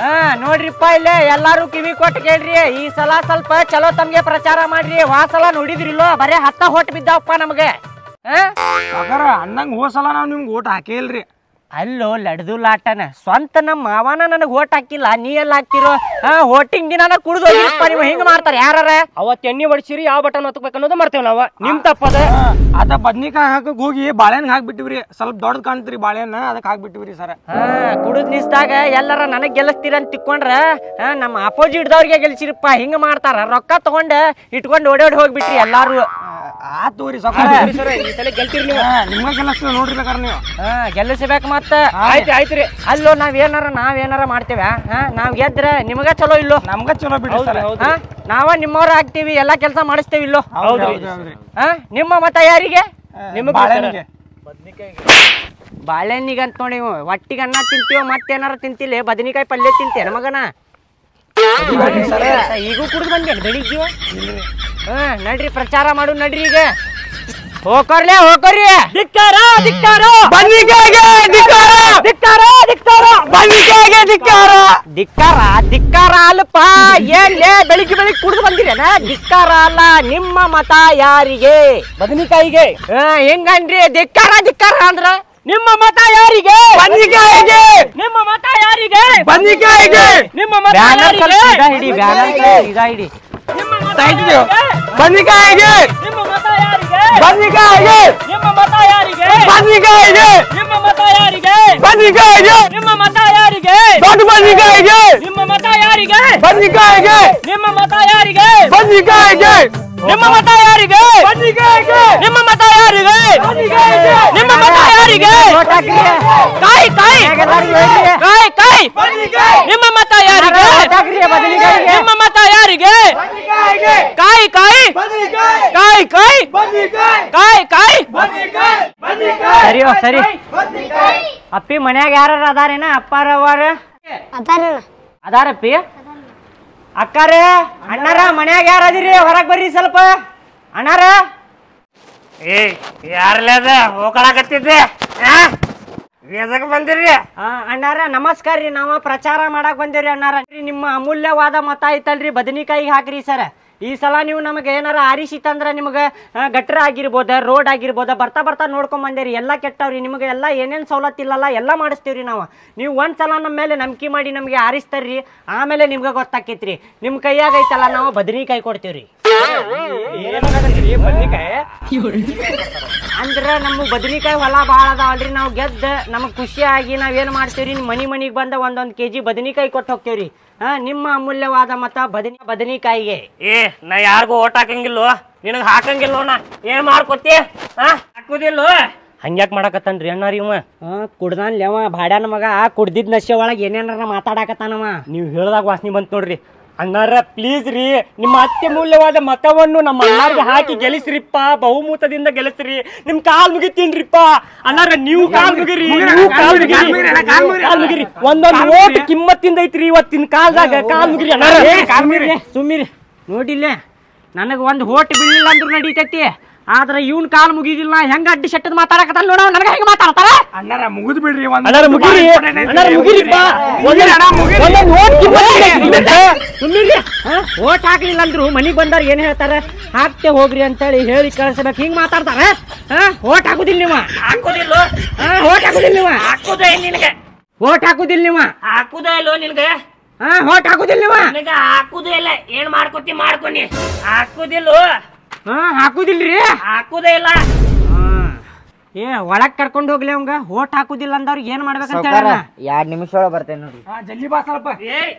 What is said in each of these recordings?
ಹಾ ನೋಡ್ರಿಪ್ಪ ಇಲ್ಲೇ ಎಲ್ಲಾರು ಕಿವಿ ಕೊಟ್ಟು ಕೇಳ್ರಿ ಈ ಸಲ ಸ್ವಲ್ಪ ಚಲೋ ತಮ್ಗೆ ಪ್ರಚಾರ ಮಾಡ್ರಿ ವಾ ಸಲ ನೋಡಿದ್ರಿಲ್ಲೋ ಬರೇ ಹತ್ತ ಹೊಟ್ಟು ಬಿದ್ದಾವಪ್ಪ ನಮಗೆ ಹಾ ಸಾಕಾರ ಅಂದಂಗ ಹೋದ್ ಸಲ ನಾವ್ ನಿಮ್ಗೆ ಓಟ್ ಹಾಕೇ ಇಲ್ರಿ ಅಲ್ಲೋ ಲಡ್ದು ಲಾಟನ ಸ್ವಂತ ನಮ್ಮ ಮಾವನ ನನಗೆ ಓಟ್ ಹಾಕಿಲ್ಲ ನೀ ಎಲ್ಲ ಹಾಕ್ತಿರೋ ಹಾ ಓಟಿಂಗ್ ದಿನ ಕುಡ್ದು ಹೋಗಿರಪ್ಪ ನೀವು ಹಿಂಗ ಮಾಡ್ತಾರೆ ಯಾರ ಅವತ್ ಎಣ್ಣೆ ಹೊಡಿಸಿರಿ ಯಾವ ಬಟನ್ ಹೊತ್ಬೇಕು ಅನ್ನೋದು ಮಾಡ್ತೇವೆ ನಾವು ನಿಮ್ ತಪ್ಪದ ಹಾ, ಅದ ಬದ್ನಿಕಾಯಿ ಹಾಕಕ್ ಹೋಗಿ ಬಾಳೆಹಣ್ಣು ಹಾಕ್ಬಿಟ್ಟಿವ್ರಿ ಸ್ವಲ್ಪ ದೊಡ್ಡದ್ ಕಾಣ್ತ್ರಿ ಬಾಳೆಹಣ್ಣ ಅದಕ್ಕೆ ಹಾಕ್ಬಿಟ್ಟಿವ್ರಿ ಸರ್ ಹಾ ಕುಡಿದ್ ನಿಸ್ದಾಗ ಎಲ್ಲರ ನನಗ್ ಗೆಲ್ಲಿಸ್ತೀರ ಅಂತ ತಿಕ್ಕೊಂಡ್ರ ಹಾ ನಮ್ಮ ಅಪೋಸಿಟ್ದವ್ರಿಗೆ ಗೆಲ್ಸಿರಪ್ಪ ಹಿಂಗ ಮಾಡ್ತಾರ ರೊಕ್ಕ ತಗೊಂಡ ಇಟ್ಕೊಂಡು ಓಡೋಡಿ ಹೋಗ್ಬಿಟ್ರಿ ಎಲ್ಲಾರು ಆತ್ ತಗೋರಿ ಸಾಕಾರ ಈ ಸಲ ಗೆಲ್ತೀರಿ ನೀವು ನಿಮ್ಗ ಕೆಲಸ ನೋಡ್ರಿ ಬೇಕಾರೆ ನೀವು ಹಾ ಗೆಲ್ಲಿಸ್ಬೇಕು ಮತ್ತ ಆಯ್ತು ಆಯ್ತ್ರಿ ಅಲ್ಲೋ ನಾವ್ ಏನಾರ ನಾವ್ ಏನಾರ ಮಾಡ್ತೇವೆ ಹಾ ನಾವ್ ಗೆದ್ರ ನಿಮಗ ಚಲೋ ಇಲ್ಲೋ ನಮ್ಗ ಚಲೋ ಬಿಡ್ರಿ ಸರ್ ಹಾ ನಾವ ನಿಮ್ಮವ್ರ ಆಗ್ತೀವಿ ಎಲ್ಲಾ ಕೆಲಸ ಮಾಡಿಸ್ತೇವಿ ಇಲ್ಲೋ ಹೌದ್ರಿ ಹೌದ್ರಿ ಹಾ ನಿಮ್ಮ ಮತ ಯಾರಿಗೆ ನಿಮಗ್ ಬಾಳೆಹಣ್ಣಿಗೆ ಬಾಳೆಹಣ್ಣಿಗೆ ಅಂತ ನೋಡಿ ಇವು. ಒಟ್ಟಿಗೆ ಅನ್ನ ತಿಂತೀವೋ ಮತ್ತೇನಾರ ತಿಂತಿಲ್ಲ ಬದನಿಕಾಯಿ ಪಲ್ಯ ತಿಂತೇನ ಮಗನ ಈಗೂ ಕುಡ್ದು ಬಂದೇನು ಬೆಳಿಗ್ಗೆ ಹಾ ನಡ್ರಿ ಪ್ರಚಾರ ಮಾಡು ನಡ್ರಿ ಈಗ ಹೋಗ್ಕೊರ್ಲೆ ಹೋಗ್ಕೊರಿ ಧಿಕ್ಕಾರ ಧಿಕ್ಕಾರ ಬದ್ನಿಕಾಯಿಗೆ ಧಿಕ್ಕಾರ ಧಿಕ್ಕಾರ ಧಿಕ್ಕಾರ ಬದ್ನಿಕಾಯಿಗೆ ಧಿಕ್ಕಾರ ಧಿಕ್ಕಾರ ಧಿಕ್ಕಾರ ಅಲ್ಲಪ್ಪ ಏನ್ಲೇ ಬೆಳಿಗ್ಗೆ ಬೆಳಿಗ್ಗೆ ಕುಡ್ದು ಬಂದಿರೇನ ಧಿಕ್ಕಾರ ಅಲ್ಲ ನಿಮ್ಮ ಮತ ಯಾರಿಗೆ ಬದ್ನಿಕಾಯಿಗೆ ಹಾ ಹೆಂಗನ್ರಿ ಧಿಕ್ಕಾರ ಧಿಕ್ಕಾರ ಅಂದ್ರ ನಿಮ್ಮ ಮತ ಯಾರಿಗೆ ಬದ್ನಿಕಾಯಿಗೆ ನಿಮ್ಮ ಮತ ಯಾರಿಗೆ ಬದ್ನಿಕಾಯಿಗೆ ನಿಮ್ಮ ಮತ ಯಾರಿಗೆ ಹಿಡಿ ಬ್ಯಾನರ್ ಇದ ಹಿಡಿ ಥ್ಯಾಂಕ್ ಯು ಬದ್ನಿಕಾಯಿಗೆ ನಿಮ್ಮ ಮತ ಯಾರಿಗೆ ಬದ್ನಿಕಾಯಿಗೆ ನಿಮ್ಮ ಮತ ಯಾರಿಗೆ ಬದ್ನಿಕಾಯಿಗೆ ನಿಮ್ಮ ಮತ ಯಾರಿಗೆ ಬದ್ನಿಕಾಯಿಗೆ ನಿಮ್ಮ ಮತ ಯಾರಿಗೆ ದೊಡ್ಡ ಬದ್ನಿಕಾಯಿಗೆ ನಿಮ್ಮ ಮತ ಯಾರಿಗೆ ಬದ್ನಿಕಾಯಿಗೆ ನಿಮ್ಮ ಮತ ಯಾರಿಗೆ ಬದ್ನಿಕಾಯಿಗೆ ನಿಮ್ಮ ಮತ ಯಾರಿಗೆ ಬದ್ನಿಕಾಯಿಗೆ ನಿಮ್ಮ ಮತ ಯಾರಿಗೆ ಬದ್ನಿಕಾಯಿಗೆ ನಿಮ್ಮ ಮತ ಯಾರಿಗೆ ಕಾಯಿ ಕಾಯಿ ಕಾಯಿ ಕಾಯಿ ಬದ್ನಿಕಾಯಿ ನಿಮ್ಮ ಮತ ಯಾರಿಗೆ ನಿಮ್ಮ ಮತ ಯಾರಿಗೆ ಬದ್ನಿಕಾಯಿಗೆ ಕಾಯಿ ಕಾಯಿ ಬದ್ನಿಕಾಯಿ ಕಾಯಿ ಕಾಯಿ ಬದ್ನಿಕಾಯಿ ಕಾಯಿ ಕಾಯಿ ಬದ್ನಿಕಾಯಿ ಬದ್ನಿಕಾಯಿ ಸರಿಯೋ ಸರಿ ಬದ್ನಿಕಾಯಿ ಅಪ್ಪಿ ಮನ್ಯಾಗ ಯಾರ ಅದಾರೇನ ಅಪ್ಪಾರವ್ರ ಅದಾರಣ್ಣ ಅದಾರಪ್ಪಿ ಅಕ್ಕಾರ ಅಣ್ಣಾರ ಮನ್ಯಾಗ ಯಾರ ಅದಿರಿ ಹೊರಗ್ ಬರ್ರಿ ಸ್ವಲ್ಪ ಅಣ್ಣಾರ ಏ ಯಾರಲ್ಲ ಅದ ಹೋಗ್ಕೊಳಕತ್ತಿದ್ದೆ ಎದಕ್ ಬಂದಿರಿ ಆ, ಅಣ್ಣಾರ ನಮಸ್ಕಾರ ರೀ ನಾವು ಪ್ರಚಾರ ಮಾಡಕ್ ಬಂದೇವ್ರಿ ಅಣ್ಣಾರ ರೀ, ನಿಮ್ಮ ಅಮೂಲ್ಯವಾದ ಮತ ಐತಲ್ರಿ ಬದನಿಕಾಯಿಗೆ ಹಾಕ್ರಿ ಸರ್ ಈ ಸಲ ನೀವು ನಮಗೆ ಏನಾರ ಆರಿಸಿತಂದ್ರ ನಿಮಗೆ ಗಟ್ರ ಆಗಿರ್ಬೋದ ರೋಡ್ ಆಗಿರ್ಬೋದ ಬರ್ತಾ ಬರ್ತಾ ನೋಡ್ಕೊಂಡ್ ಬಂದೇರಿ ಎಲ್ಲ ಕೆಟ್ಟವ್ರಿ ನಿಮಗೆ ಎಲ್ಲ ಏನೇನು ಸವಲತ್ತು ಇಲ್ಲಲ್ಲ ಎಲ್ಲ ಮಾಡಿಸ್ತೀವ್ರಿ ನಾವು ನೀವು ಒಂದ್ ಸಲ ನಮ್ಮ ಮೇಲೆ ನಂಬಿಕೆ ಮಾಡಿ ನಮಗೆ ಆರಿಸ್ತಾರ್ರಿ ಆಮೇಲೆ ನಿಮ್ಗೆ ಗೊತ್ತಾಕೈತ್ರಿ ನಿಮ್ಮ ಕೈಯಾಗ ಐತಲ್ಲ ನಾವು ಬದನಿಕಾಯಿ ಕೊಡ್ತೀವ್ರಿ ಅಂದ್ರ ನಮ್ಮ ಬದನಿಕಾಯಿ ಹೊಲ ಭಾಳ ಅದಾವಲ್ರಿ ನಾವು ಗೆದ್ದ ನಮಗೆ ಖುಷಿಯಾಗಿ ನಾವೇನು ಮಾಡ್ತೀವ್ರಿ ಮನಿ ಮನಿಗೆ ಬಂದ ಒಂದೊಂದು ಕೆ ಜಿ ಬದನಿಕಾಯಿ ಕೊಟ್ಟು ಹೋಗ್ತೇವ್ರಿ ಹಾ ನಿಮ್ಮ ಅಮೂಲ್ಯವಾದ ಮತ ಬದನಿ ಬದನಿಕಾಯಿಗೆ ಏ ನಾ ಯಾರಿಗೂ ಓಟ್ ಹಾಕಂಗಿಲ್ವೋ ನಿನಗ್ ಹಾಕಂಗಿಲ್ವೋ ನಾ ಏನ್ ಮಾಡ್ಕೊತಿ ಹಾ ಹಾಕುದಿಲ್ವೋ ಹಂಗ್ಯಾಕ್ ಮಾಡಕತ್ತಾನ್ರಿ ಅಣ್ಣಾರಿ ಇವ ಹಾ ಕುಡ್ದಾನ್ ಲೇವ ಭಾಡ್ಯಾನ ಮಗ ಕುಡ್ದಿದ್ ನಶೆ ಒಳಗೆ ಏನೇನಾರ ಮಾತಾಡಕತ್ತಾನವ ನೀವು ಹೇಳ್ದಾಗ ವಾಸನೆ ಬಂತು ನೋಡ್ರಿ ಅಣ್ಣಾರ ಪ್ಲೀಸ್ ರೀ ನಿಮ್ಮ ಅತ್ಯಮೂಲ್ಯವಾದ ಮತವನ್ನು ನಮ್ಮ ಅಣ್ಣಾರ್ಗೆ ಹಾಕಿ ಗೆಲ್ಲಿಸ್ರಿಪ್ಪ ಬಹುಮತದಿಂದ ಗೆಲ್ಲಿಸ್ರಿ ನಿಮ್ ಕಾಲ್ ಮುಗಿತೀನ್ರಿಪ್ಪ ಅಣ್ಣಾರ ನೀವು ಕಾಲ್ ಮುಗಿರಿ ನೀವು ಕಾಲ್ ಮುಗಿರಿ ಕಾಲ್ ಮುಗಿರಿ ಒಂದೊಂದು ಓಟ್ ಕಿಮ್ಮತ್ತಿಂದ ಐತ್ರಿ ಇವತ್ತಿನ ಕಾಲ್ದಾಗ ಕಾಲ್ ಮುಗಿರಿ ಅಣ್ಣಾರ ಸುಮ್ಮಿರಿ ನೋಡಿಲ್ಲೇ ನನಗೆ ಒಂದು ಹೋಟ್ ಬೀಳಿಲ್ಲ ಅಂದ್ರೂ ನಡೀತೈತಿ ಆದ್ರೆ ಇವ್ನ ಕಾಲ್ ಮುಗಿದಿಲ್ಲ ಹೆಂಗ ಅಡ್ಡಿ ಶೆಟ್ಟದ್ ಮಾತಾಡಕತ್ತಾನ ನೋಡ ನನಗೆ ಹೆಂಗ ಮಾತಾಡ್ತಾರ ಅಣ್ಣಾರ ಮುಗಿದ್ ಬಿಡ್ರಿ ಒಂದ್ ಅಣ್ಣಾರ ಮುಗಿರಿ ಅಣ್ಣಾರ ಮುಗಿರಿಪ್ಪ ಒಂದೊಂದು ಓಟ್ ಕಿಮ್ಮತ್ತಿಂದ ಸುಮ್ಮಿರಿ ಓಟ್ ಹಾಕ್ಲಿಲ್ಲ ಅಂದ್ರು ಮನಿಗ್ ಬಂದಾರ ಏನ್ ಹೇಳ್ತಾರ ಹಾಕ್ತೆ ಹೋಗ್ರಿ ಅಂತೇಳಿ ಹೇಳಿ ಕಳ್ಸಬೇಕು ಹಿಂಗ್ ಮಾತಾಡ್ತಾರ ಹಾ ಓಟ್ ಹಾಕುದಿಲ್ಲ ನೀವ ಹಾಕುದಿಲ್ಲ ಹಾ ಓಟ್ ಹಾಕುದಿಲ್ಲ ನೀವ ಹಾಕುದೇ ನಿನಗೆ ಓಟ್ ಹಾಕುದಿಲ್ಲ ನೀವ ಹಾಕುದೇ ಇಲ್ವೋ ನಿನ್ಗೆ ಹಾ ಓಟ್ ಹಾಕುದಿಲ್ಲ ನೀವ ನಿನಗ ಹಾಕುದೇ ಇಲ್ಲ ಏನ್ ಮಾಡ್ಕೊತಿ ಮಾಡ್ಕೊನಿ ಹಾಕುದಿಲ್ಲ ಹಾ ಹಾಕುದಿಲ್ರಿ ಹಾಕುದೇ ಇಲ್ಲ ಏ ಒಳಗ್ ಕರ್ಕೊಂಡ್ ಹೋಗ್ಲಿ ಅವಂಗ ಓಟ್ ಹಾಕುದಿಲ್ಲ ಅಂದವ್ರಿಗೆ ಏನ್ ಮಾಡ್ಬೇಕಂತ ಹೇಳ ಎರಡ್ ನಿಮಿಷ ಒಳಗೆ ಬರ್ತೇನೆ ನೋಡಿ ಹಾ, ಜಲ್ದಿ ಬಾ ಸ್ವಲ್ಪ ಏಯ್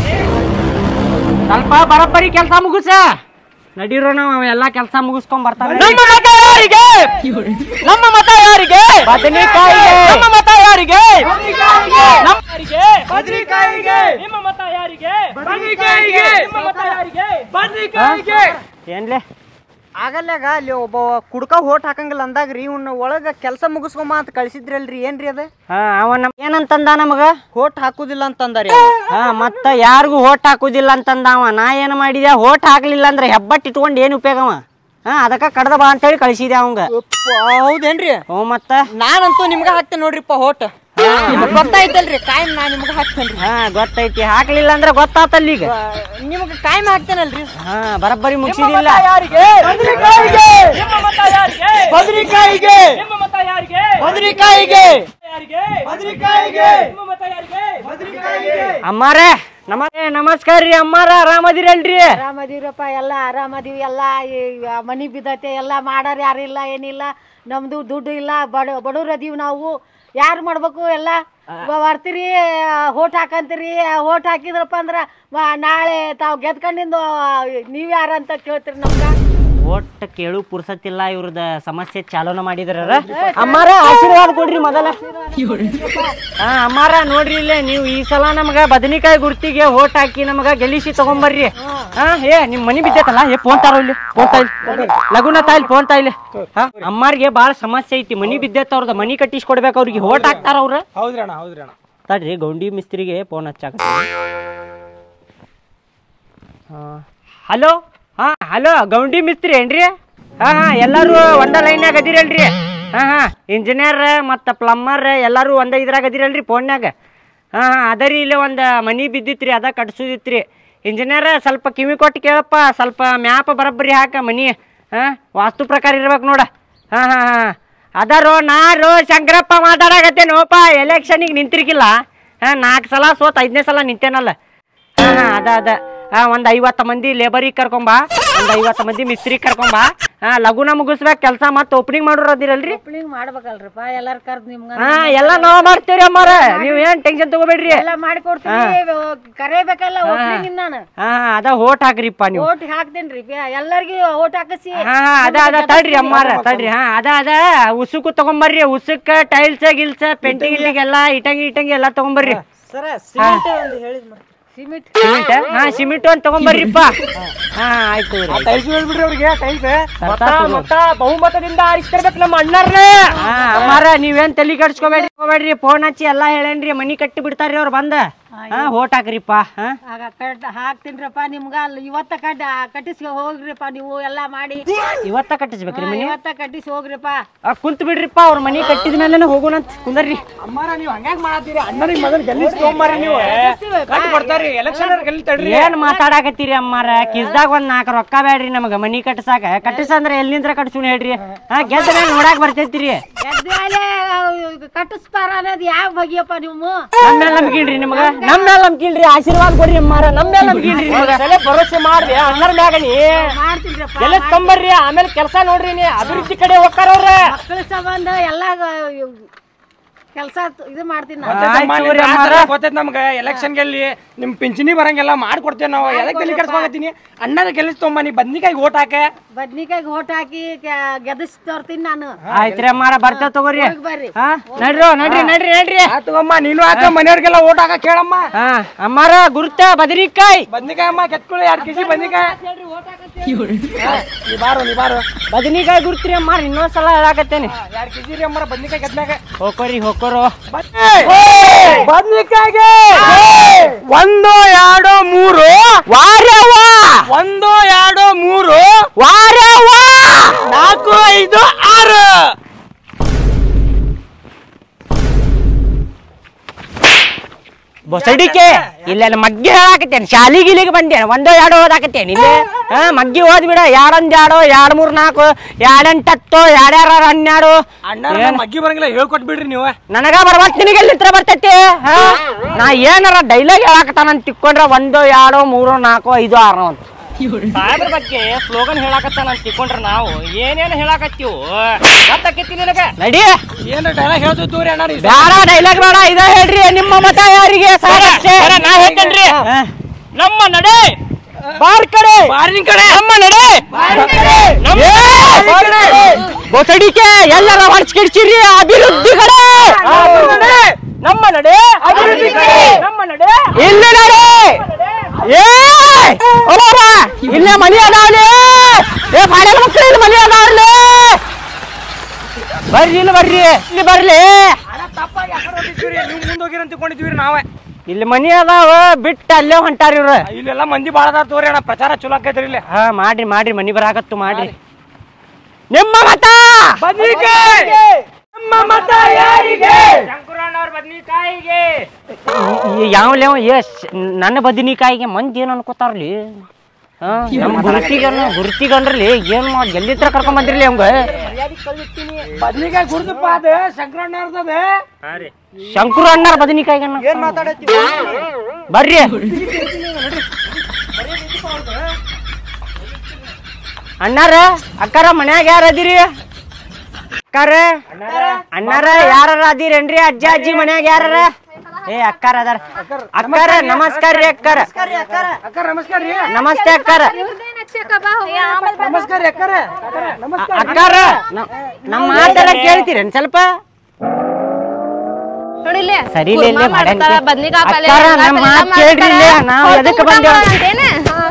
ಸ್ವಲ್ಪ ಬರೋಬ್ಬರಿ ಕೆಲಸ ಮುಗಿಸ ನಡೀರೋ ನಾವು ಅವೆಲ್ಲ ಕೆಲಸ ಮುಗಿಸ್ಕೊಂಡ್ ಬರ್ತಾನೆ ನಮ್ಮ ಮತ ಯಾರಿಗೆ ನಮ್ಮ ಮತ ಯಾರಿಗೆ ಬದನೆಕಾಯಿಗೆ. ನಮ್ಮ ಮತ ಯಾರಿಗೆ ನಮ್ಮ ಬದ್ನಿಕಾಯಿಗೆ ನಿಮ್ಮ ಮತ ಯಾರಿಗೆ ಬದ್ನಿಕಾಯಿಗೆ ನಿಮ್ಮ ಮತ ಯಾರಿಗೆ ಬದ್ನಿಕಾಯಿಗೆ ಏನ್ಲೆ ಆಗಲ್ಯಾಗ ಅಲ್ಲಿ ಒಬ್ಬ ಕುಡ್ಕ ಹೋಟ್ ಹಾಕಂಗಿಲ್ಲ ಅಂದಾಗ್ರಿ ಇವ್ನ ಒಳಗ ಕೆಲಸ ಮುಗಿಸ್ಕೊಂಬ ಅಂತ ಕಳ್ಸಿದ್ರಲ್ರಿ ಏನ್ರಿ ಅದ ಹಾ ಅವ ನಮ್ ಏನಂತಂದ ನಮಗ ಹೋಟ್ ಹಾಕುದಿಲ್ಲ ಅಂತಂದಾರಿ ಹಾ ಮತ್ತ ಯಾರಿಗೂ ಓಟ್ ಹಾಕುದಿಲ್ಲ ಅಂತಂದ ಅವ ನಾ ಏನ್ ಮಾಡಿದೆ ಓಟ್ ಹಾಕ್ಲಿಲ್ಲ ಅಂದ್ರೆ ಹೆಬ್ಬಟ್ ಇಟ್ಕೊಂಡ್ ಏನ್ ಉಪಯೋಗವ ಹಾ ಅದಕ್ಕ ಕಡ್ದ ಬಾ ಅಂತೇಳಿ ಕಳಿಸಿದೆ ಅವಂಗ ಹೌದೇನ್ರಿ ಹ್ಞೂ ಮತ್ತ ನಾನಂತೂ ನಿಮ್ಗ ಹಾಕ್ತೇನೆ ನೋಡ್ರಿಪ್ಪ ಹೋಟ್ ನಿಮಗ್ ಗೊತ್ತಾಯ್ತಲ್ರಿ ಕಾಯಂ ನಾ ನಿಮ್ಗೆ ಹಾಕ್ತೇನ್ರಿ ಹಾ ಗೊತ್ತೈತಿ ಹಾಕ್ಲಿಲ್ಲ ಅಂದ್ರೆ ಗೊತ್ತಾತಲ್ಲ ಈಗ ನಿಮ್ಗೆ ಕಾಯಂ ಹಾಕ್ತೇನಲ್ರಿ ಹಾ ಬರಬ್ಬರಿ ಮುಗಿಸಿದಿಲ್ಲ ಬದ್ರಿಕಾಯಿಗೆ ಬದ್ರಿಕಾಯಿಗೆ ಅಮ್ಮಾರೇ ನಮಸ್ತೆ ನಮಸ್ಕಾರ ರೀ ಅಮ್ಮಾರ ಆರಾಮದಿರಲ್ರಿ ಆರಾಮದೀವ್ರಪ್ಪ ಎಲ್ಲ ಆರಾಮದೀವಿ ಎಲ್ಲ ಈ ಮನಿ ಬಿದ್ದತೆ ಎಲ್ಲ ಮಾಡಾರ ಯಾರಿಲ್ಲ ಏನಿಲ್ಲ ನಮ್ದು ದುಡ್ಡು ಇಲ್ಲ ಬಡ ಬಡವ್ರು ಅದೀವಿ ನಾವು ಯಾರು ಮಾಡ್ಬೇಕು ಎಲ್ಲ ಬ- ಬರ್ತೀರಿ ಓಟ್ ಹಾಕಂತೀರಿ ಓಟ್ ಹಾಕಿದ್ರಪ್ಪ ಅಂದ್ರ ಮ- ನಾಳೆ ತಾವು ಗೆದ್ಕೊಂಡಿಂದು ನೀವ್ ಯಾರಂತ ಕೇಳ್ತೀರಿ ನಮ್ಗ ಒಟ್ಟ ಕೇಳು ಪುರ್ಸತ್ತಿಲ್ಲ ಇವ್ರದ ಸಮಸ್ಯೆ ಚಾಲನ ಮಾಡಿದ್ರ ಅಮ್ಮಾರ ಆಶೀರ್ವಾದ ಕೊಡ್ರಿ ಮೊದಲ ಹಾ ಅಮ್ಮಾರ ನೋಡ್ರಿ ಇಲ್ಲೇ ನೀವು ಈ ಸಲ ನಮಗ ಬದನಿಕಾಯಿ ಗುರ್ತಿಗೆ ಓಟ್ ಹಾಕಿ ನಮಗ ಗೆಲ್ಲಿಸಿ ತಗೊಂಬರ್ರಿ ಹಾ ಏ ನಿಮ್ ಮನಿ ಬಿದ್ದೈತಲ್ಲ ಏ ಫೋನ್ ತಾರೋ ಇಲ್ಲಿ ಫೋನ್ ತಾಯಿಲ್ ಲಗುನ ತಾಯಿಲ್ ಫೋನ್ ತಾಯಿಲ್ ಹಾ ಅಮ್ಮಾರ್ಗೆ ಬಾಳ ಸಮಸ್ಯೆ ಐತಿ ಮನಿ ಬಿದ್ದೈತ ಅವ್ರದ ಮನಿ ಕಟ್ಟಿಸ್ಕೊಡ್ಬೇಕು ಅವ್ರಿಗೆ ಓಟ್ ಹಾಕ್ತಾರ ಅವ್ರ ಹೌದ್ರಿ ಅಣ್ಣ ಹೌದ್ರಿ ಅಣ್ಣ ತಡ್ರಿ ಗೌಂಡಿ ಮಿಸ್ತ್ರಿಗೆ ಫೋನ್ ಹಚ್ಚಾಕ ಹಲೋ ಹಾ ಹಲೋ ಗೌಂಡಿ ಮಿಸ್ತ್ರಿ ಏನ್ರಿ ಹಾ ಹಾ ಎಲ್ಲಾರು ಒಂದ ಲೈನ್ಯಾಗ ಅದಿರಲ್ರಿ ಹಾ ಹಾ ಇಂಜಿನಿಯರ್ ಮತ್ತು ಪ್ಲಂಬರ್ ಎಲ್ಲಾರು ಒಂದ ಇದ್ರಾಗ ಅದಿರಲ್ರಿ ಫೋನ್ಯಾಗ ಹಾ ಹಾ ಅದರಿ ಇಲ್ಲಿ ಒಂದು ಮನಿ ಬಿದ್ದಿತ್ರಿ ಅದ ಕಟ್ಸೋದಿತ್ರಿ ಇಂಜಿನಿಯರ್ ಸ್ವಲ್ಪ ಕಿವಿ ಕೊಟ್ಟು ಕೇಳಪ್ಪ ಸ್ವಲ್ಪ ಮ್ಯಾಪ್ ಬರಬ್ಬರಿ ಹಾಕ ಮನಿ ಹಾ ವಾಸ್ತು ಪ್ರಕಾರ ಇರ್ಬೇಕು ನೋಡ ಹಾ ಹಾ ಹಾ ಅದಾರೋ ನಾರು ಶಂಕರಪ್ಪ ಮಾತಾಡಕತ್ತೇನೋಪ ಎಲೆಕ್ಷನಿಗೆ ನಿಂತಿರ್ಕಿಲ್ಲ ಹಾ ನಾಲ್ಕು ಸಲ ಸೋತ್ ಐದನೇ ಸಲ ನಿಂತೇನಲ್ಲ ಹಾ ಹಾ ಅದ ಅದ ಹಾ ಒಂದ್ ಐವತ್ತು ಮಂದಿ ಲೇಬರಿಗೆ ಕರ್ಕೊಂಬ ಒಂದ್ ಐವತ್ತು ಮಂದಿ ಮಿಸ್ತ್ರಿ ಕರ್ಕೊಂಬ ಹಾ ಲಗುನ ಮುಗಿಸ್ಬೇಕು ಕೆಲಸ ಮತ್ತೆ ಓಪನಿಂಗ್ ಮಾಡೋರು ಅದಿರಲ್ರಿ ಒಪ್ಲಿಂಗ್ ಮಾಡ್ಬೇಕಲ್ರಪ್ಪ ಎಲ್ಲಾರು ಕರ್ದು ನಿಮ್ಗ ಹಾ ಎಲ್ಲ ನಾವ್ ಮಾಡ್ತೇವ್ರಿ ಅಮ್ಮಾರ ನೀವ್ ಏನ್ ಟೆನ್ಷನ್ ತಗೋಬೇಡ್ರಿ ಎಲ್ಲ ಮಾಡಿಕೊಡ್ತೀನಿ ಕರೇಬೇಕಲ್ಲ ಒಪ್ಲಿಂಗ್ ನಾನು ಹಾ ಹಾ, ಅದ ಓಟ್ ಹಾಕ್ರಿಪ್ಪ ನೀವು ಓಟ್ ಹಾಕ್ತೇನ್ರಿ ಎಲ್ಲರಿಗೂ ಓಟ್ ಹಾಕಿಸಿ ಹಾ ಹಾ, ಅದ ಅದ ತಡ್ರಿ ಅಮ್ಮಾರ ತಡ್ರಿ ಹಾ ಅದ ಅದ ಉಸುಕು ತಗೊಂಬರ್ರಿ ಉಸುಕ್ಕ ಟೈಲ್ಸ್ ಗಿಲ್ಸ್ ಪೆಂಟಿಂಗ್ ಗಿಲ್ಲಿಗೆಲ್ಲ ಇಟಂಗಿ ಇಟಂಗಿ ಎಲ್ಲ ತಗೊಂಬರ್ರಿ ಸರ ಸಿಮೆಂಟ್ ಒಂದು ಹೇಳಿದ್ ಮಾಡಿ ಸಿಮೆಂಟ್ ಸಿಮೆಂಟ್ ಹಾ ಸಿಮೆಂಟ್ ಒಂದ್ ತಗೊಂಬರ್ರಿಪ್ಪ ಹಾ ಆಯ್ತು ಟೈಲ್ಸ್ ಹೇಳ್ಬಿಡ್ರಿ ಅವ್ರಿಗೆ ಟೈಲ್ಸ್ ಮತ್ತ ಮತ್ತ ಬಹುಮತದಿಂದ ಆರಿಸ್ತಿರ್ಬೇಕು ನಮ್ಮ ಅಣ್ಣರ್ನೇ ಹಾ ಅಮ್ಮಾರ ನೀವೇನ್ ತಲಿ ಕೆಡ್ಸ್ಕೊಬೇಡ್ರಿ ಹೋಗ್ಬೇಡ್ರಿ ಫೋನ್ ಹಚ್ಚಿ ಎಲ್ಲಾ ಹೇಳೇನ್ರಿ ಮನಿ ಕಟ್ಟಿ ಬಿಡ್ತಾರ್ರಿ ಅವ್ರು ಬಂದ ಹಾ ಓಟ್ ಹಾಕ್ರಿಪ್ಪ ಹಾ ಆಗ ಕಟ್ ಹಾಕ್ತೀನ್ರಪ್ಪ ನಿಮ್ಗ ಅಲ್ಲಿ ಇವತ್ತ ಕಟ್ ಕಟ್ಟಿಸಿ ಹೋಗ್ರಿಪ್ಪ ನೀವು ಎಲ್ಲಾ ಮಾಡಿ ಇವತ್ತ ಕಟ್ಟಿಸ್ಬೇಕ್ರಿ ಮನಿ ಇವತ್ತ ಕಟ್ಟಿಸಿ ಹೋಗ್ರಿಪ್ಪ ಆ, ಕುಂತ್ ಬಿಡ್ರಿಪ್ಪ ಅವ್ರ ಮನಿ ಕಟ್ಟಿದ ಮೇಲೆ ಹೋಗೋಣಂತ ಕುಂದರ್ರಿ ಅಮ್ಮಾರ ನೀವು ಹಂಗ್ಯಾಕ್ ಮಾಡತ್ತೀರಿ ಅಣ್ಣನಿಗೆ ಮೊದಲು ಗೆಲ್ಲಿಸಿ ತೊಗೊಂಬರ್ರಿ ನೀವು ಕಟ್ ಕೊಡ್ತಾರಿ ಎಲೆಕ್ಷನ್ ಗೆಲ್ಲಿ ತಡ್ರಿ ಏನ್ ಮಾತಾಡಕತ್ತೀರಿ ಅಮ್ಮಾರ ಕಿಸ್ದಾಗ ಒಂದ್ ನಾಲ್ಕು ರೊಕ್ಕ ಬೇಡ್ರಿ ನಮಗ ಮನಿ ಕಟ್ಸಾಕ ಕಟ್ಟಿಸಂದ್ರ ಎಲ್ಲಿಂದ್ರ ಕಟ್ಸುನ್ ಹೇಳ್ರಿ ಹಾ ಗೆದ್ದ ಮೇಲೆ ನೋಡಾಕ್ ಬರ್ತೈತ್ರಿ ಎದ್ಮೇಲೆ ಕಟ್ಟಿಸ್ತಾರ ಅನ್ನೋದು ಯಾವ ಬಗೆಯಪ್ಪ ನೀವು ನಮ್ಮ ಮೇಲೆ ನಂಬಿಕಿಲ್ರಿ ನಿಮಗ ನಮ್ಮ ಮೇಲೆ ನಂಬಿಕಿಲ್ರಿ ಆಶೀರ್ವಾದ ಕೊಡ್ರಿ ಅಮ್ಮಾರ ನಮ್ಮ ಮೇಲೆ ನಂಬಿಕಿಲ್ರಿ ನಿಮಗ ಸಲ ಭರೋಸೆ ಮಾಡ್ರಿ ಅಣ್ಣರ ಮ್ಯಾಗ ನೀ ಮಾಡ್ತೀನ್ರಪ್ಪ ಗೆಲ್ಲಿಸ್ಕೊಂಬರ್ರಿ ಆಮೇಲೆ ಕೆಲಸ ನೋಡ್ರಿ ನೀ ಅಭಿವೃದ್ಧಿ ಕಡೆ ಹೋಗ್ತಾರ ಅವ್ರ ಮಕ್ಕಳ ಸಂಬಂಧ ಎಲ್ಲ ಕೆಲಸ ಇದು ಮಾಡ್ತೀನಿ ನಾನು ಆಯ್ತು ರೀ ಅಮ್ಮಾರ. ಗೊತ್ತೈತಿ ನಮ್ಗೆ ಎಲೆಕ್ಷನ್ ಗೆಲ್ಲಿ ನಿಮ್ ಪಿಂಚಣಿ ಬರಂಗೆಲ್ಲ ಮಾಡ್ಕೊಡ್ತೇವೆ ನಾವು ಎದಕ್ಕೆ ತಲೆ ಕೆಡ್ಸ್ಕೊಳತ್ತೀನಿ ಅಣ್ಣನ ಗೆಲ್ಲಿಸ್ ತೊಗೊಂಬ ನೀ ಬದ್ನಿಕಾಯಿ ಓಟ್ ಹಾಕ ಬದ್ನಿಕಾಯಿಗೆ ಓಟ್ ಹಾಕಿ ಗೆದಿಸ್ ತರ್ತೀನಿ ನಾನು ಆಯ್ತ್ರಿ ಅಮ್ಮಾರ ಬರ್ತೇವ್ ತಗೋರಿ ಹೋಗಿ ಬರ್ರಿ ಹಾ ನಡ್ರಿ ನಡ್ರಿ ನಡ್ರಿ ನಡ್ರಿ ಆ ತಗೊಂಬ ನೀನು ಹಾಕ ಮನೆಯವ್ರಿಗೆಲ್ಲ ಓಟ್ ಹಾಕ ಕೇಳಮ್ಮ ಹಾ ಅಮ್ಮಾರ ಗುರುತ ಬದರಿಕಾಯಿ ಬದ್ನಿಕಾಯಿ ಅಮ್ಮ ಕೆತ್ಕೊಳ್ಳಿ ಎರಡು ಕೆಜಿ ಬದ್ನಿಕಾಯಿ ಹಾ, ನೀ ಬಾರು ನೀ ಬಾರು ಬದನಿಕಾಯಿ ಗುರುತ್ರಿ ಅಮ್ಮಾರ ಇನ್ನೊಂದ್ಸಲ ಹೇಳಾಕತ್ತೇನೆ ಎರಡು ಕೆಜಿ ರೀ ಅಮ್ಮರ ಬದ್ನಿಕಾಯಿ ಕೆತ್ನಾಗ ಹೋಕೋರಿ ಹೋಕೋರು ಬದ್ನಿಕಾಯಿಗೆ ಒಂದು ಎರಡು ಮೂರು ವಾರವ್ವ ಒಂದು ಎರಡು ಮೂರು ವಾರವ್ವ ನಾಲ್ಕು ಐದು ಆರು ಬೊಸಡಿಕೆ ಇಲ್ಲೆಲ್ಲ ಮಗ್ಗಿ ಹೇಳಾಕತ್ತೇನೆ ಶಾಲಿ ಗಿಲಿಗೆ ಬಂದೇನೆ ಒಂದೋ ಎರಡೋ ಓದಾಕತ್ತೇನೆ ಇಲ್ಲೇ ಹಾ ಮಗ್ಗಿ ಓದ್ ಬಿಡ ಎರಡೊಂದ್ ಎರಡು ಎರಡ್ ಮೂರ್ ನಾಲ್ಕು ಎರಡೆಂಟು ಹತ್ತು ಎರಡ್ಯಾರ ಹನ್ನೆರಡು ಅಣ್ಣ ಮಗ್ಗಿ ಬರಂಗಿಲ್ಲ ಹೇಳ್ಕೊಟ್ ಬಿಡ್ರಿ ನೀವು ನನಗ ಬರ್ಬೇಕು ನಿನಗೆ ಎಲ್ಲಿಂತ್ರ ಬರ್ತೈತಿ ಹಾ ನಾ ಏನಾರ ಡೈಲಾಗ್ ಹೇಳಾಕತ್ತಾನ ತಿಕ್ಕೊಂಡ್ರ ಒಂದು ಎರಡು ಮೂರು ನಾಲ್ಕು ಐದು ಆರು ಅಂತ ಸಾಹೇಬ್ರ ಬಗ್ಗೆ ಸ್ಲೋಗನ್ ಹೇಳಾಕತ್ತಾನ ಅಂತ ತಿಳ್ಕೊಂಡ್ರ ನಾವು ಏನೇನ್ ಹೇಳಾಕತ್ತೀವು ಗೊತ್ತಾಕೈತಿ ನಿನಗ ನಡಿ ಏನ್ ಡೈಲಾಗ್ ಹೇಳ್ತೀವಿ ತೋರಿ ಅಣ್ಣ ರೀ ಬೇಡ ಡೈಲಾಗ್ ಬೇಡ ಇದ ಹೇಳ್ರಿ ನಿಮ್ಮ ಮತ ಯಾರಿಗೆ ಸಾಕಷ್ಟೇ. ಸರ, ನಾ ಹೇಳ್ತೇನ್ರಿ. ಹಾ. ನಮ್ಮ ನಡೆ ಬಾರ್ ಕಡೆ ಬಾರಿನ ಕಡೆ ನಮ್ಮ ನಡೆ ನಮ್ಮ ಏ! ಬೊಸಡಿಕೆ ಎಲ್ಲರ ಹೊಡ್ಸ್ಕಿಡ್ಸಿರಿ ಅಭಿವೃದ್ಧಿ ಕಡೆ ನಮ್ಮ ನಡೆ ಅಭಿವೃದ್ಧಿ ಕಡೆ ನಮ್ಮ ನಡೆ ಇಲ್ಲಿ ನಡೆ ಏ ಅಬ್ಬಬ್ಬ! ಇಲ್ಲೇ ಮನಿ ಅದಾವ್ಲಿ ಏ ಬಾಡ್ಯಾನ ಮಕ್ಳು ಇಲ್ಲಿ ಮನಿ ಅದಾವ್ಲಿ ಬರ್ರಿ ಇಲ್ಲಿ ಬರ್ರಿ ಇಲ್ಲಿ ಬರ್ಲಿ ತಪ್ಪಾಗಿ ಆ ಕಡೆ ಹೊಂಟಿದ್ವಿ ನೀವು ಮುಂದೆ ಹೋಗಿರ ಅಂತ ತಿಳ್ಕೊಂಡಿದ್ವಿ ನಾವೇ ಇಲ್ಲಿ ಮನಿ ಅದಾವ ಬಿಟ್ಟು ಅಲ್ಲೇ ಹೊಂಟಾರ ಇವ್ರು ಇಲ್ಲೆಲ್ಲ ಮಂದಿ ಭಾಳ ಅದಾರ ತೋರಿ ಅಣ್ಣ ಪ್ರಚಾರ ಚಲೋ ಆಕೈತ್ರಿ ಇಲ್ಲಿ ಹಾ ಮಾಡ್ರಿ ಮಾಡ್ರಿ ಮನಿ ಬರಾಕತ್ತು ಮಾಡ್ರಿ ನಿಮ್ಮ ಮತ ಬದ್ನಿಕಾಯಿ ನಮ್ಮ ಮತ ಯಾರಿಗೆ ಶಂಕರಣ್ಣವ್ರ ಬದ್ನಿಕಾಯಿಗೆ ಯಾವ್ಲೇವ ಎಸ್ ನನ್ನ ಬದನಿಕಾಯಿಗೆ ಮಂದಿ ಏನು ಅನ್ಕೋತಾರ್ಲಿ ಹಾ ನಮ್ಮ ಗುರುತಿಗನ್ನ ಗುರುತಿಗನ್ರಲಿ ಏನ್ ಮಾಡಿ ಎಲ್ಲಿತ್ರ ಕರ್ಕೊಂಡ್ ಬಂದ್ರಿಲಿ ಅವಂಗ ಬದ್ನಿಕಾಯಿ ಗುರುತಪ್ಪ ಅದ ಶಂಕರಣ್ಣವ್ರದ ಶಂಕರು ಅಣ್ಣಾರ ಬದನಿಕಾಯಿಗನ್ನ ಏನ್ ಮಾತಾಡತ್ತಿ ಬರ್ರಿ ಅಣ್ಣಾರ ಅಕ್ಕಾರ ಮನ್ಯಾಗ ಯಾರ ಅದಿರಿ ಅಕ್ಕಾರ ಅಣ್ಣಾರ ಯಾರ ಅದಿರೇನ್ರಿ ಅಜ್ಜ ಅಜ್ಜಿ ಮನ್ಯಾಗ ಯಾರ ಏ ಅಕ್ಕಾರ ಅದಾರ ಅಕ್ಕಾರ ನಮಸ್ಕಾರ ರೀ ಅಕ್ಕಾರ ಅಕ್ಕ ನಮಸ್ಕಾರ ರೀ ನಮಸ್ತೆ ಅಕ್ಕಾರ ನಮಸ್ಕಾರ ರೀ ಅಕ್ಕಾರ ನಮಸ್ಕಾರ ಅಕ್ಕಾರ ನ- ನಮ್ಮ ಮಾತಾಡ ಕೇಳ್ತೀರೇನ್ ಸ್ವಲ್ಪ ನೋಡಿಲ್ಲೇ ಸರಿ ಇಲ್ಲ ಇಲ್ಲಿ ಮಾಡಂಗಿಲ್ಲ. ಬದ್ನಿಕಾಯಿ ಪಲ್ಯ ಅಕ್ಕಾರ, ಎಲ್ಲಾ ನಮ್ಮ ಪಲ್ಯ ಮಾತ್ ಮಾಡ್ತಾರ. ಕೇಳ್ರಿ ಇಲ್ಲಿ, ನಾವು ಹೊರ್ತು ಎದಕ್ಕೆ ಊಟ ಬಂದೇವ್? ಮಾಡಂತೇನ?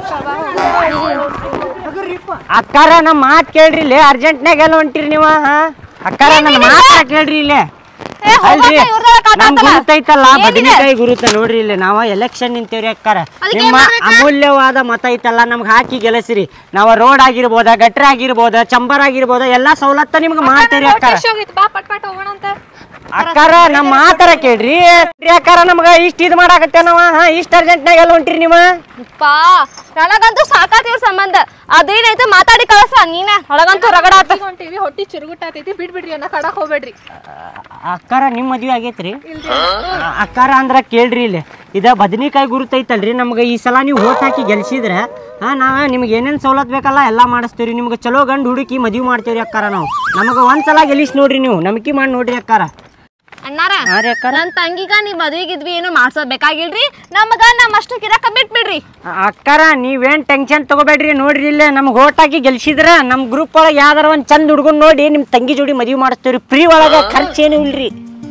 ಅಕ್ಕಾರ ನಮ್ಮ ಮಾತ್ ಕೇಳ್ರಿ ಇಲ್ಲಿ ಅರ್ಜೆಂಟ್ನಾಗ ಎಲ್ಲ ಹೊಂಟಿರಿ ನೀವು ಹಾ ಅಕ್ಕಾರ ನನ್ನ ಮಾತ ಕೇಳ್ರಿ ಇಲ್ಲಿ ಏ, ಹೋಗಕ್ಕ ಅಲ್ರಿ ಇವ್ರ್ದೆಲ್ಲ ಕಾಟ ನಮ್ ಆತಲ್ಲ. ಗುರುತೈತಲ್ಲ ಏನಿದೆ? ಬದನೆಕಾಯಿ ಗುರುತ ನೋಡ್ರಿ ಇಲ್ಲಿ ನಾವ ಎಲೆಕ್ಷನ್ ನಿಂತೇವ್ರಿ ಅಕ್ಕಾರ ಅದಕ್ಕೆ ನಿಮ್ಮ ಏನ್ ಮಾಡ್ಬೇಕಾ? ಅಮೂಲ್ಯವಾದ ಮತ ಐತಲ್ಲ ನಮ್ಗೆ ಹಾಕಿ ಗೆಲಸ್ರಿ ನಾವ ರೋಡ್ ಆಗಿರ್ಬೋದ ಗಟ್ರ ಆಗಿರ್ಬೋದ ಚಂಬರ್ ಆಗಿರ್ಬೋದ ಎಲ್ಲಾ ಸವಲತ್ತ ನಿಮ್ಗೆ ಮಾಡ್ತೇವ್ರಿ ಅಕ್ಕಾರ ಬಾ ಪಟ್ ಪಟ್ ಹೋಗೋಣ ಅಂತ ಅಕ್ಕಾರ ನಮ್ಮ ಮಾತರ ಕೇಳ್ರಿ ರೀ ಅಕ್ಕಾರ ನಮ್ಗ ಇಷ್ಟ ಇದ್ ಮಾಡಾಕತ್ತೆ ನಾವ ಹಾ ಇಷ್ಟ ಅರ್ಜೆಂಟ್ನಾಗ ಎಲ್ಲ ಹೊಂಟಿರಿ ನೀವು ಪಾ ನನಗಂತೂ ಸಾಕಾತ್ ಇವ್ರ ಸಂಬಂಧ ಅದೇನೈತೆ ಮಾತಾಡಿ ಕಳ್ಸ ನೀನ ನನಗಂತೂ ರಗಡ ಆತ ಟಿವಿ ಹೊಟ್ಟಿ ಚುರುಗುಟ್ಟಾತೈತಿ ಬಿಡ್ಬಿಡ್ರಿ ಅನ್ನ ಕಡಕ್ ಹೋಗ್ಬೇಡ್ರಿ ಅಕ್ಕಾರ ನಿಮ್ಮ ಮದ್ವೆ ಆಗೈತ್ರಿ ಆ, ಅಕ್ಕಾರ ಅಂದ್ರ ಕೇಳ್ರಿ ಇಲ್ಲಿ ಇದ ಬದನಿಕಾಯಿ ಗುರುತೈತಲ್ರಿ ನಮ್ಗೆ ಈ ಸಲ ನೀವು ಓಟ್ ಹಾಕಿ ಗೆಲ್ಸಿದ್ರೆ ಹಾ ನಾವ ನಿಮ್ಗೆ ಏನೇನ್ ಸವಲತ್ ಬೇಕಲ್ಲ ಎಲ್ಲಾ ಮಾಡಿಸ್ತೀವ್ರಿ ನಿಮ್ಗೆ ಚಲೋ ಗಂಡು ಹುಡುಕಿ ಮದ್ವಿ ಮಾಡ್ತೇವ್ರಿ ಅಕ್ಕಾರ ನಾವು ನಮಗ ಒಂದ್ಸಲ ಗೆಲ್ಲಿಸ್ ನೋಡ್ರಿ ನೀವು ನಂಬಿಕೆ ಮಾಡಿ ನೋಡ್ರಿ ಅಕ್ಕಾರ ಅಣ್ಣಾರ ಹಾ ರೀ ಅಕ್ಕಾರ ನನ್ ತಂಗಿಗ ನೀವ್ ಮದ್ವಿಗಿದ್ವಿ ಏನು ಮಾಡ್ಸೋದ್ ಬೇಕಾಗಿಲ್ರಿ ನಮಗ ನಮ್ಮ ಅಷ್ಟು ಕಿರಾಕ ಬಿಟ್ಬಿಡ್ರಿ ಆ, ಅಕ್ಕಾರ ನೀವೇನ್ ಟೆನ್ಷನ್ ತಗೋಬೇಡ್ರಿ ನೋಡ್ರಿ ಇಲ್ಲೇ ನಮ್ಗೆ ಓಟ್ ಹಾಕಿ ಗೆಲ್ಸಿದ್ರ ನಮ್ ಗ್ರೂಪ್ ಒಳಗೆ ಯಾವ್ದಾರ ಒಂದ್ ಚಂದ ಹುಡುಗನ್ ನೋಡಿ ನಿಮ್ ತಂಗಿ ಜೋಡಿ ಮದ್ವಿ ಮಾಡಿಸ್ತೇವ್ರಿ ಫ್ರೀ ಒಳಗ ಖರ್ಚೇನು ಇಲ್ರಿ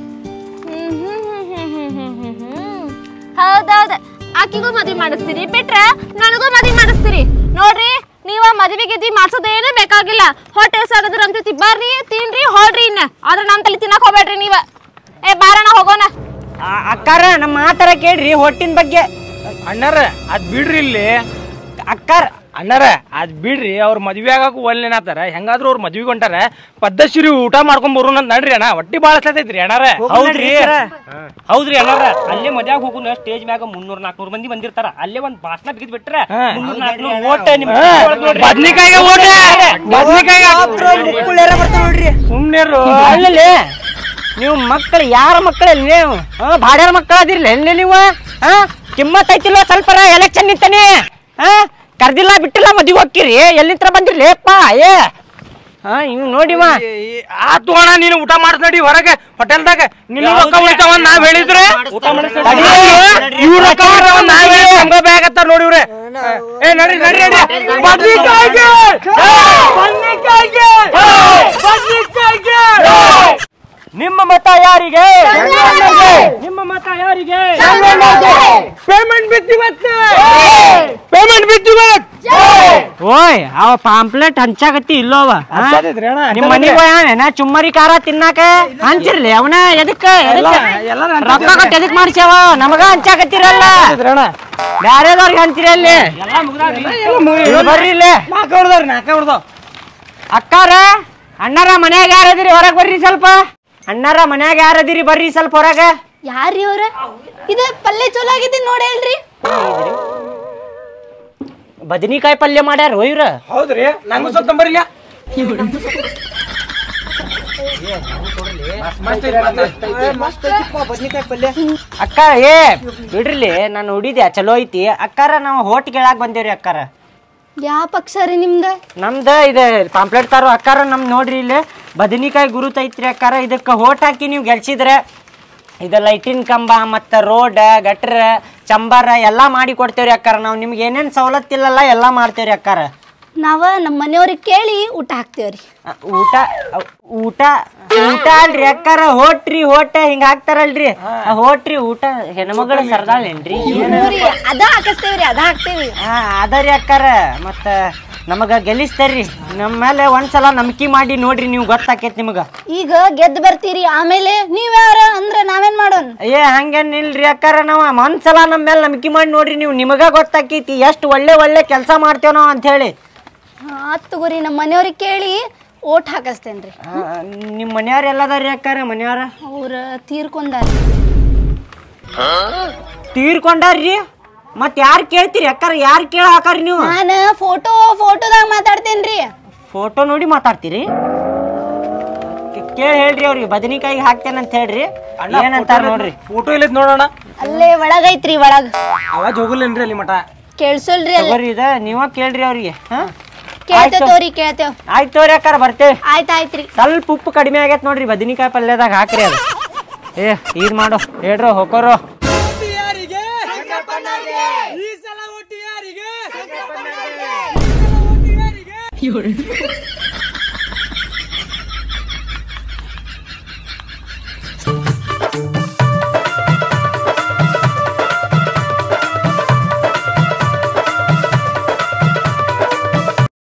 ಹೌದೌದ್ ಆಕಿಗೂ ಮದ್ವಿ ಮಾಡಿಸ್ತೀರಿ ಬಿಟ್ರ ನನಗೂ ಮದ್ವಿ ಮಾಡಿಸ್ತೀರಿ ನೋಡ್ರಿ ನೀವ ಮದ್ವಿಗಿದ್ವಿ ಮಾಡ್ಸೋದೇನು ಬೇಕಾಗಿಲ್ಲ ಹೋಟೆಲ್ ಸಾಗದ್ರ ಅಂತ ಬರ್ರಿ ತಿನ್ರಿ ಹೊಡ್ರಿ ಇನ್ನ ಆದ್ರೆ ನಮ್ ತಲೆ ತಿನ್ನಕ್ ಹೋಗ್ಬೇಡ್ರಿ ನೀವ ಏ ಬಾರಣ ಹೋಗೋಣ ಆ, ಅಕ್ಕಾರ ನಮ್ಮ ಮಾತರ ಕೇಳ್ರಿ ಹೊಟ್ಟಿನ ಬಗ್ಗೆ ಅಣ್ಣಾರ ಅದ್ ಬಿಡ್ರಿ ಇಲ್ಲಿ ಅಕ್ಕಾರ ಅಣ್ಣಾರ ಅದ್ ಬಿಡ್ರಿ ಅವ್ರ ಮದ್ವೆ ಆಗಾಕ ಒಲ್ಲೇನಾತಾರ ಹೆಂಗಾದ್ರೂ ಅವ್ರ ಮದ್ವಿಗೆ ಹೊಂಟಾರ ಪದ್ಧತಿರಿ ಊಟ ಮಾಡ್ಕೊಂಡ್ ಬರೋಣ ಅಂತ ನಡ್ರಿ ಅಣ್ಣ ಹೊಟ್ಟಿ ಬಾಳ ಹತ್ತೈತ್ರಿ ಅಣ್ಣಾರ ಹೌದ್ರಿ ಹೌದ್ರಿ ಅಲ್ಲಾರ ಅಲ್ಲೇ ಮದ್ಯಾಗ ಹೋಗುನ ಸ್ಟೇಜ್ ಮ್ಯಾಗ ಮುನ್ನೂರ್ ನಾಲ್ಕನೂರ್ ಮಂದಿ ಬಂದಿರ್ತಾರ ಅಲ್ಲೇ ಒಂದ್ ಭಾಷಣ ಬಿಗಿದ್ ಬಿಟ್ರೆ ಹಾ. ಮುನ್ನೂರ್ ನಾಲ್ಕನೂರ್ ಓಟ್ ನಿಮ್ ಬದ್ನಿಕಾಯಿಗೆ ಓಟ ಬದ್ನಿಕಾಯಿಗೆ ನೋಡ್ರಿ ಸುಮ್ನಿರು ಅಲ್ಲಲ್ಲಿ ನೀವು ಮಕ್ಕಳು ಯಾರ ಮಕ್ಕಳಲ್ಲಿ ನೀವು ಹಾ ಭಾಡ್ಯಾರ ಮಕ್ಕಳು ಅದಿರ್ಲಿ ಎಲ್ಲಿ ನೀವು ಹಾ ಕಿಮ್ಮತ್ ಐತಿಲ್ಲ ಸ್ವಲ್ಪ ಎಲೆಕ್ಷನ್ ನಿಂತಾನೆ ಹಾ ಕರ್ದಿಲ್ಲ ಬಿಟ್ಟಿಲ್ಲ ಮದ್ವೆ ಹೋಗ್ಕಿರಿ ಎಲ್ಲಿಂತ್ರ ಬಂದಿರ್ಲಿ ಅಪ್ಪ ಏ ಹಾ ಇವ್ ನೋಡಿವ ಆತು ಅಣ್ಣ ನೀನು ಊಟ ಮಾಡ್ಸ್ ನಡಿ ಹೊರಗೆ ಹೋಟೆಲ್ದಾಗ ನಿನ್ನ ರೊಕ್ಕ ಉಳಿತಾವ ಅಂತ ನಾವ್ ಹೇಳಿದ್ರೆ ಊಟ ಮಾಡಿಸ್ತಾರೆ. ಇವ್ರ ರೊಕ್ಕ ಉಳಿತಾವ ಅಂತ ನಾವ್ ಹೇಳಿ ಹಂಗ ಬೇಕತ್ತಾರ ನೋಡಿ ಇವ್ರೆ ಏ ನಡಿ ನಡಿ ನಡಿ ಬದ್ನಿಕಾಯಿಗೆ ಬದ್ನಿಕಾಯಿಗೆ ಬದ್ನಿಕಾಯಿಗೆ ನಿಮ್ಮ ಮತ ಯಾರಿಗೆ ನಿಮ್ಮ ಮತ ಯಾರಿಗೆ ಪೇಮೆಂಟ್ ಬಿತ್ತಿ ಮತ್ತೆ ಪೇಮೆಂಟ್ ಬಿತ್ತಿ ಮತ್ತೆ ಓಯ್ ಅವ ಪಾಂಪ್ಲೆಟ್ ಹಂಚಾಗತ್ತಿ ಇಲ್ಲೋವ ಹಾ? ಹಂಚಾತೈತ್ರಿ ಅಣ್ಣ, ನಿಮ್ ಮನಿಗ್ ಹೋಯಾನ ಚುಮ್ಮರಿ ಖಾರ ತಿನ್ನಾಕ ಹಂಚಿರ್ಲಿ ಅವನ ಎದಕ್ಕ ಎದಕ್ಕ? ಎಲ್ಲಾರು ರೊಕ್ಕ ಕೊಟ್ಟು ಎದಕ್ ಮಾಡ್ಸ್ಯಾವ ನಮಗ ಹಂಚಾಕತ್ತಿರಲ್ಲ ಅಣ್ಣ ಬ್ಯಾರೆದವ್ರಿಗೆ ಹಂಚಿರಲ್ಲಿ ಇಲ್ಲಿ ಬರ್ರಿ ಇಲ್ಲಿ ನಾಲ್ಕ ಹೊಡ್ದಾರ ನಾಲ್ಕ ಹೊಡ್ದಾವ ಅಕ್ಕಾರ ಅಣ್ಣಾರ ಮನ್ಯಾಗ ಯಾರದಿರಿ ಹೊರಗ್ ಬರ್ರಿ ಸ್ವಲ್ಪ ಅಣ್ಣಾರ ಮನ್ಯಾಗ ಯಾರದಿರಿ ಬರ್ರಿ ಸ್ವಲ್ಪ ಹೊರಗ ಯಾರ್ರಿ ಅವ್ರ ಇದು ಪಲ್ಯ ಚಲೋ ಆಗಿದೆ ನೋಡಿ ಹೇಳ್ರಿ ಬದನಿಕಾಯಿ ಪಲ್ಯ ಮಾಡ್ಯಾರ ಇವ್ರ ಹೌದ್ರಿ ನಂಗೂ ಸ್ವಲ್ಪ ನಂಬರಿಲ್ಲ ಮಸ್ತ್ ಐತಿಪ್ಪ ಬದ್ನಿಕಾಯಿ ಪಲ್ಯ ಅಕ್ಕ ಏ ಬಿಡ್ರಿಲಿ ನಾನು ನೋಡಿದ್ಯಾ ಚಲೋ ಐತಿ ಅಕ್ಕಾರ ನಾವು ಹೋಟ್ ಕೇಳಾಕ್ ಬಂದೇವ್ರಿ ಅಕ್ಕಾರ ಯಾವ ಪಕ್ಷ ರೀ ನಿಮ್ದ ನಮ್ದ ಇದು ಪಾಂಪ್ಲೆಟ್ ತಾರು ಅಕ್ಕಾರ ನಮ್ ನೋಡ್ರಿ ಇಲ್ಲಿ ಬದನಿಕಾಯಿ ಗುರುತೈತ್ರಿ ಅಕ್ಕಾರ ಇದಕ್ಕೆ ಹೋಟ್ ಹಾಕಿ ನೀವು ಗೆಲ್ಸಿದ್ರೆ ಇದು ಲೈಟಿನ್ ಕಂಬ ಮತ್ತು ರೋಡ್ ಗಟ್ರ ಚಂಬರ ಎಲ್ಲ ಮಾಡಿ ಕೊಡ್ತೇವ್ರಿ ಅಕ್ಕಾರ ನಾವು ನಿಮ್ಗೆ ಏನೇನು ಸವಲತ್ತಿಲ್ಲಲ್ಲ ಎಲ್ಲ ಮಾಡ್ತೇವ್ರಿ ಅಕ್ಕಾರ ನಾವ ನಮ್ಮ ಮನೆಯವ್ರಿಗೆ ಕೇಳಿ ಊಟ ಹಾಕ್ತೇವ್ರಿ ಅ, ಊಟ ಅ, ಊಟ ಊಟ ಅಲ್ರಿ ಅಕ್ಕಾರ ಹೋಟ್ರಿ ಹೋಟ ಹಿಂಗ ಹಾಕ್ತಾರಲ್ರಿ ಆ ಹೋಟ್ರಿ ಊಟ ಹೆಣ್ಮಗಳ ಸರ್ದಾಳೇನ್ರಿ ಅದ ಹಾಕಿಸ್ತೇವ್ರಿ ಅದ ಹಾಕ್ತೇವಿ ಹಾ ಅದರಿ ಅಕ್ಕಾರ ಮತ್ತ ನಮಗ ಗೆಲ್ಲಿಸ್ತಾರ್ರಿ ನಮ್ಮ ಮೇಲೆ ಒಂದ್ಸಲ ನಂಬಿಕೆ ಮಾಡಿ ನೋಡ್ರಿ ನೀವು ಗೊತ್ತಾಕೈತಿ ನಿಮಗ ಈಗ ಗೆದ್ದು ಬರ್ತೀರಿ ಆಮೇಲೆ ನೀವ್ ಯಾರ ಅಂದ್ರೆ ನಾವೇನ್ ಮಾಡೋನ್ ಏ ಹಂಗೇನ್ ಇಲ್ರಿ ಅಕ್ಕಾರ ನಾವ ಒಂದ್ಸಲ ನಮ್ಮ ಮೇಲೆ ನಂಬಿಕೆ ಮಾಡಿ ನೋಡ್ರಿ ನೀವು ನಿಮಗ ಗೊತ್ತಾಕೈತಿ ಎಷ್ಟು ಒಳ್ಳೆ ಒಳ್ಳೆ ಕೆಲಸ ಮಾಡ್ತೇವ್ ನಾವು ಅಂತ ಹೇಳಿ ಆತ್ ತಗೋರಿ ನಮ್ಮ ಮನೆಯವ್ರಿಗೆ ಕೇಳಿ ಓಟ್ ಹಾಕಸ್ತೇನ್ರಿ ನಿಮ್ಮ ಮನ್ಯಾರ ಎಲ್ಲದಾರಿ ಅಕ್ಕಾರ ಮನ್ಯಾರ ಅವ್ರ ತೀರ್ಕೊಂಡಾರ ತೀರ್ಕೊಂಡಾರ್ರಿ ಮತ್ ಯಾರು ಕೇಳ್ತೀರಿ ಅಕ್ಕಾರ ಯಾರು ಕೇಳ ಹಾಕಾರಿ ನೀವು ನಾನು ಫೋಟೋ ಫೋಟೋದಾಗ ಮಾತಾಡ್ತೇನ್ರಿ ಫೋಟೋ ನೋಡಿ ಮಾತಾಡ್ತೀರಿ ಕೇಳಿ ಹೇಳ್ರಿ ಅವ್ರಿಗೆ ಬದನಿಕಾಯಿ ಹಾಕ್ತೇನೆ ಅಂತ ಹೇಳ್ರಿ ಏನಂತಾರ ನೋಡ್ರಿ ಫೋಟೋ ಇಲ್ಲೈತ್ ನೋಡೋಣ ಅಲ್ಲೇ ಒಳಗೈತ್ರಿ ಒಳಗ ಅವಾಜ್ ಹೋಗಲ್ಲೇನ್ರಿ ಅಲ್ಲಿ ಮಠ ಕೇಳ್ಸಲ್ರಿ ಅಲ್ಲಿ ತಗೋರಿ ಇದ ನೀವ ಕೇಳ್ರಿ ಅವ್ರಿಗೆ ಹಾ ಕೇಳ್ತೇವ್ ತೋರಿ ಕೇಳ್ತೇವ್ ಆಯ್ತು ತೋರಿ ಅಕ್ಕಾರ ಬರ್ತೇವೆ ಆಯ್ತ್ ಆಯ್ತ್ರಿ ಸ್ವಲ್ಪ ಉಪ್ಪು ಕಡಿಮೆ ಆಗೈತೆ ನೋಡ್ರಿ ಬದನಿಕಾಯಿ ಪಲ್ಯದಾಗ ಹಾಕ್ರಿ ಅದು ಏ ಇದು ಮಾಡು ಹೇಳ್ರು ಹೋಕೋರು ಈ ಸಲ ಒಟ್ಟು ಯಾರಿಗೆ